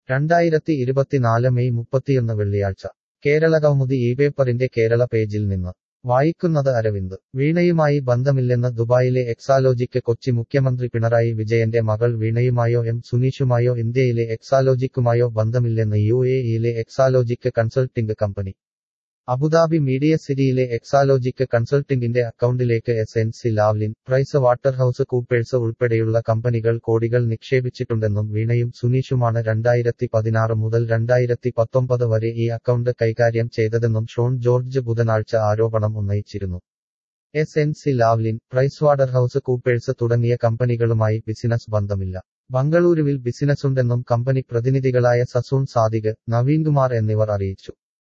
രണ്ടായിരത്തി ഇരുപത്തിനാല് മെയ് മുപ്പത്തിയൊന്ന് വെള്ളിയാഴ്ച കേരള കൗമുദി ഈ പേപ്പറിന്റെ കേരള പേജിൽ നിന്ന് വായിക്കുന്നത് അരവിന്ദ് വീണയുമായി ബന്ധമില്ലെന്ന് ദുബായിലെ എക്സാലോജിക്ക് കൊച്ചി മുഖ്യമന്ത്രി പിണറായി വിജയന്റെ മകൾ വീണയുമായോ എം സുനീഷുമായോ ഇന്ത്യയിലെ എക്സാലോജിക്കുമായോ ബന്ധമില്ലെന്ന് യു എ ഇയിലെ Exalogic consulting company Abu Dhabi media സിറ്റിയിലെ എക്സാലോജിക്ക് കൺസൾട്ടിംഗിന്റെ അക്കൗണ്ടിലേക്ക് S N C Lavalin Price Waterhouse Coopers ഉൾപ്പെടെയുള്ള കമ്പനികൾ കോടികൾ നിക്ഷേപിച്ചിട്ടുണ്ടെന്നും വീണയും സുനീഷുമാണ് രണ്ടായിരത്തി പതിനാറ് മുതൽ രണ്ടായിരത്തി പത്തൊമ്പത് വരെ ഈ അക്കൗണ്ട് കൈകാര്യം ചെയ്തതെന്നും ഷോൺ ജോർജ് ബുധനാഴ്ച ആരോപണം ഉന്നയിച്ചിരുന്നു S N C Lavalin Price Waterhouse Coopers തുടങ്ങിയ കമ്പനികളുമായി ബിസിനസ് ബന്ധമില്ല ബംഗളൂരുവിൽ ബിസിനസ്സുണ്ടെന്നും കമ്പനി പ്രതിനിധികളായ സസൂൺ സാദിഖ് നവീൻകുമാർ എന്നിവർ അറിയിച്ചു